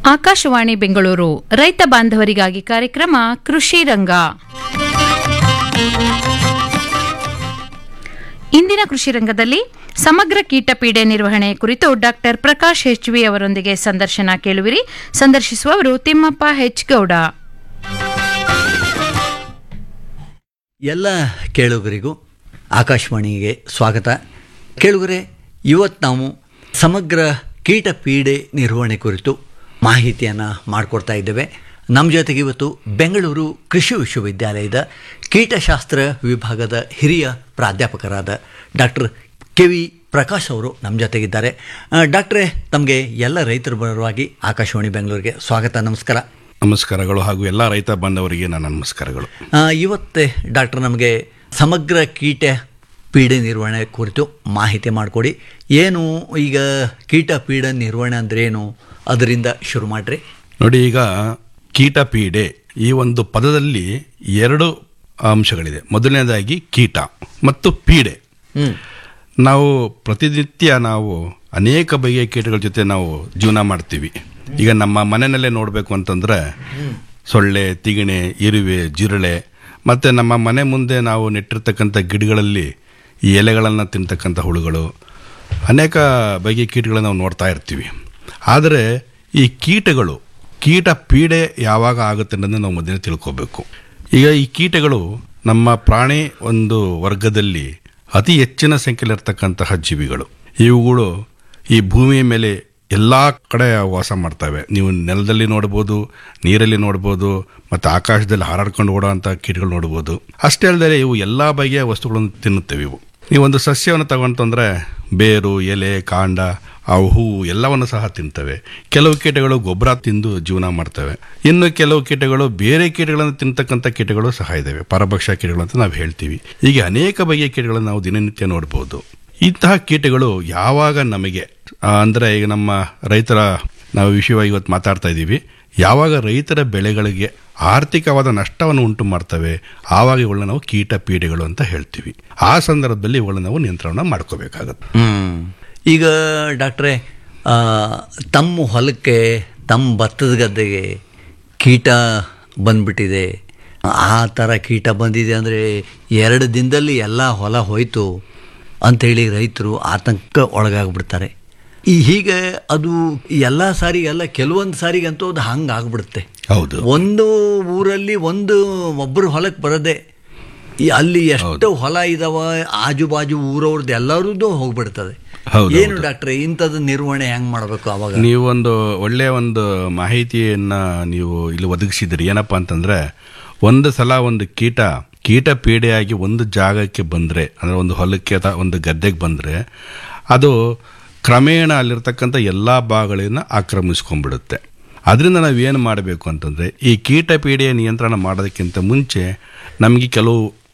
ಆಕಾಶವಾಣಿ ಬೆಂಗಳೂರು ರೈತ ಬಾಂಧವರಿಗಾಗಿ ಕಾರ್ಯಕ್ರಮ ಕೃಷಿ ರಂಗ ಇಂದಿನ ಕೃಷಿ ರಂಗದಲ್ಲಿ ಸಮಗ್ರ ಕೀಟಪೀಡೆ ನಿರ್ವಹಣೆ ಕುರಿತು ಡಾಕ್ಟರ್ ಪ್ರಕಾಶ್ ಹೆಚ್ವಿ ಅವರೊಂದಿಗೆ ಸಂದರ್ಶನ ಕೇಳುವಿರಿ ಸಂದರ್ಶಿಸುವವರು ತಿಮ್ಮಪ್ಪ ಹೆಚ್ ಗೌಡ ಎಲ್ಲ ಕೇಳುಗರಿಗೂ ಆಕಾಶವಾಣಿಗೆ ಸ್ವಾಗತ ಕೇಳುಗರೆ ಇವತ್ತು ನಾವು ಸಮಗ್ರ ಕೀಟ ಪೀಡೆ ನಿರ್ವಹಣೆ ಕುರಿತು ಮಾಹಿತಿಯನ್ನು ಮಾಡಿಕೊಡ್ತಾ ಇದ್ದೇವೆ ನಮ್ಮ ಜೊತೆಗೆ ಇವತ್ತು ಬೆಂಗಳೂರು ಕೃಷಿ ವಿಶ್ವವಿದ್ಯಾಲಯದ ಕೀಟಶಾಸ್ತ್ರ ವಿಭಾಗದ ಹಿರಿಯ ಪ್ರಾಧ್ಯಾಪಕರಾದ ಡಾಕ್ಟರ್ ಕೆ ವಿ ಪ್ರಕಾಶ್ ಅವರು ನಮ್ಮ ಜೊತೆಗಿದ್ದಾರೆ ಆ, ಡಾಕ್ಟ್ರೇ ತಮಗೆ ಎಲ್ಲ ರೈತರ ಪರವಾಗಿ ಆಕಾಶವಾಣಿ ಬೆಂಗಳೂರಿಗೆ ಸ್ವಾಗತ ನಮಸ್ಕಾರ ನಮಸ್ಕಾರಗಳು ಹಾಗೂ ಎಲ್ಲ ರೈತ ಬಾಂಧವರಿಗೆ ನನ್ನ ನಮಸ್ಕಾರಗಳು ಆ, ಇವತ್ತೇ ಡಾಕ್ಟರ್ ನಮಗೆ ಸಮಗ್ರ ಕೀಟ ಪೀಡೆ ನಿರ್ವಹಣೆ ಕುರಿತು ಮಾಹಿತಿ ಮಾಡಿಕೊಡಿ ಏನು ಈಗ ಕೀಟ ಪೀಡೆ ನಿರ್ವಹಣೆ ಅಂದ್ರೆ ಏನು ಅದರಿಂದ ಶುರು ಮಾಡ್ರಿ ನೋಡಿ ಈಗ ಕೀಟ ಪೀಡೆ ಈ ಒಂದು ಪದದಲ್ಲಿ ಎರಡು ಅಂಶಗಳಿದೆ ಮೊದಲನೇದಾಗಿ ಕೀಟ ಮತ್ತು ಪೀಡೆ ಹ್ಮ್ ನಾವು ಪ್ರತಿನಿತ್ಯ ನಾವು ಅನೇಕ ಬಗೆಯ ಕೀಟಗಳ ಜೊತೆ ನಾವು ಜೀವನ ಮಾಡ್ತೀವಿ ಈಗ ನಮ್ಮ ಮನೆಯಲ್ಲೇ ನೋಡಬೇಕು ಅಂತಂದ್ರೆ ಸೊಳ್ಳೆ ತಿಗಣೆ ಇರುವೆ ಜಿರಳೆ ಮತ್ತು ನಮ್ಮ ಮನೆ ಮುಂದೆ ನಾವು ನೆಟ್ಟಿರ್ತಕ್ಕಂಥ ಗಿಡಗಳಲ್ಲಿ ಈ ಎಲೆಗಳನ್ನು ತಿಂತಕ್ಕಂಥ ಹುಳುಗಳು ಅನೇಕ ಬಗೆಯ ಕೀಟಗಳನ್ನು ನಾವು ನೋಡ್ತಾ ಇರ್ತೀವಿ ಆದರೆ ಈ ಕೀಟಗಳು ಕೀಟ ಪೀಡೆ ಯಾವಾಗ ಆಗುತ್ತೆ ಅನ್ನೋದನ್ನ ನಾವು ಮೊದಲೇ ತಿಳ್ಕೋಬೇಕು ಈಗ ಈ ಕೀಟಗಳು ನಮ್ಮ ಪ್ರಾಣಿ ಒಂದು ವರ್ಗದಲ್ಲಿ ಅತಿ ಹೆಚ್ಚಿನ ಸಂಖ್ಯೆಯಲ್ಲಿರ್ತಕ್ಕಂತಹ ಜೀವಿಗಳು ಇವುಗಳು ಈ ಭೂಮಿಯ ಮೇಲೆ ಎಲ್ಲ ಕಡೆ ವಾಸ ಮಾಡ್ತವೆ ನೀವು ನೆಲದಲ್ಲಿ ನೋಡ್ಬೋದು ನೀರಲ್ಲಿ ನೋಡ್ಬೋದು ಮತ್ತು ಆಕಾಶದಲ್ಲಿ ಹಾರಾಡ್ಕೊಂಡು ಓಡೋವಂಥ ಕೀಟಗಳು ನೋಡ್ಬೋದು ಅಷ್ಟೇ ಅಲ್ಲದೆ ಇವು ಎಲ್ಲ ಬಗೆಯ ವಸ್ತುಗಳನ್ನು ತಿನ್ನುತ್ತವೆ ಇವು ನೀವೊಂದು ಸಸ್ಯವನ್ನು ತಗೊಂತಂದ್ರೆ ಬೇರು ಎಲೆ ಕಾಂಡ ಆ ಹೂವು ಎಲ್ಲವನ್ನು ಸಹ ತಿಂತವೆ ಕೆಲವು ಕೀಟಗಳು ಗೊಬ್ಬರ ತಿಂದು ಜೀವನ ಮಾಡ್ತವೆ ಇನ್ನು ಕೆಲವು ಕೀಟಗಳು ಬೇರೆ ಕೀಟಗಳನ್ನು ತಿಂತಕ್ಕಂಥ ಕೀಟಗಳು ಸಹ ಇದ್ದಾವೆ ಪರಭಕ್ಷ ಕೀಟಗಳು ಅಂತ ನಾವು ಹೇಳ್ತೀವಿ ಹೀಗೆ ಅನೇಕ ಬಗೆಯ ಕೀಟಗಳನ್ನು ನಾವು ದಿನನಿತ್ಯ ನೋಡ್ಬೋದು ಇಂತಹ ಕೀಟಗಳು ಯಾವಾಗ ನಮಗೆ ಆ, ಅಂದ್ರೆ ಈಗ ನಮ್ಮ ರೈತರ ನಾವು ವಿಷಯವಾಗಿ ಇವತ್ತು ಮಾತಾಡ್ತಾ ಇದ್ದೀವಿ ಯಾವಾಗ ರೈತರ ಬೆಳೆಗಳಿಗೆ ಆರ್ಥಿಕವಾದ ನಷ್ಟವನ್ನು ಉಂಟು ಮಾಡ್ತವೆ ಆವಾಗ ಇವುಗಳನ್ನ ನಾವು ಕೀಟ ಪೀಡೆಗಳು ಅಂತ ಹೇಳ್ತೀವಿ ಆ ಸಂದರ್ಭದಲ್ಲಿ ಇವುಗಳನ್ನ ನಾವು ನಿಯಂತ್ರಣ ಮಾಡ್ಕೋಬೇಕಾಗತ್ತೆ ಹ್ಮ್ ಈಗ ಡಾಕ್ಟ್ರೇ ಆ, ತಮ್ಮ ಹೊಲಕ್ಕೆ ತಮ್ಮ ಭತ್ತದ ಗದ್ದೆಗೆ ಕೀಟ ಬಂದ್ಬಿಟ್ಟಿದೆ ಆ ಥರ ಕೀಟ ಬಂದಿದೆ ಅಂದರೆ ಎರಡು ದಿನದಲ್ಲಿ ಎಲ್ಲ ಹೊಲ ಹೋಯ್ತು ಅಂಥೇಳಿ ರೈತರು ಆತಂಕ ಒಳಗಾಗ್ಬಿಡ್ತಾರೆ ಈ ಹೀಗೆ ಅದು ಎಲ್ಲ ಸಾರಿಗೆ ಅಲ್ಲ ಕೆಲವೊಂದು ಸಾರಿಗಂತೂ ಅದು ಹಂಗೆ ಆಗ್ಬಿಡುತ್ತೆ ಹೌದು ಒಂದು ಊರಲ್ಲಿ ಒಂದು ಒಬ್ಬರು ಹೊಲಕ್ಕೆ ಬರದೆ ಈ ಅಲ್ಲಿ ಎಷ್ಟು ಹೊಲ ಇದಾವ ಆಜು ಬಾಜು ಊರವ್ರದ್ದು ಎಲ್ಲರದ್ದು ಹೋಗ್ಬಿಡ್ತದೆ ಹೌದು, ಏನು ಡಾಕ್ಟ್ರೆ ಇಂಥದ್ದು ನಿರ್ವಹಣೆ ಹೆಂಗ್ ಮಾಡಬೇಕು ಅವಾಗ ನೀವೊಂದು ಒಳ್ಳೆಯ ಒಂದು ಮಾಹಿತಿಯನ್ನ ನೀವು ಇಲ್ಲಿ ಒದಗಿಸಿದ್ರಿ ಏನಪ್ಪಾ ಅಂತಂದ್ರೆ ಒಂದು ಸಲ ಒಂದು ಕೀಟ ಕೀಟ ಪೀಡೆಯಾಗಿ ಒಂದು ಜಾಗಕ್ಕೆ ಬಂದ್ರೆ ಅಂದ್ರೆ ಒಂದು ಹೊಲಕ್ಕೆ ಅಥವಾ ಒಂದು ಗದ್ದೆಗೆ ಬಂದ್ರೆ ಅದು ಕ್ರಮೇಣ ಅಲ್ಲಿರ್ತಕ್ಕಂಥ ಎಲ್ಲಾ ಭಾಗಗಳನ್ನ ಆಕ್ರಮಿಸ್ಕೊಂಡ್ಬಿಡುತ್ತೆ ಅದರಿಂದ ನಾವು ಏನು ಮಾಡಬೇಕು ಅಂತಂದ್ರೆ ಈ ಕೀಟ ಪೀಡೆಯ ನಿಯಂತ್ರಣ ಮಾಡೋದಕ್ಕಿಂತ ಮುಂಚೆ ನಮಗೆ ಕೆಲವು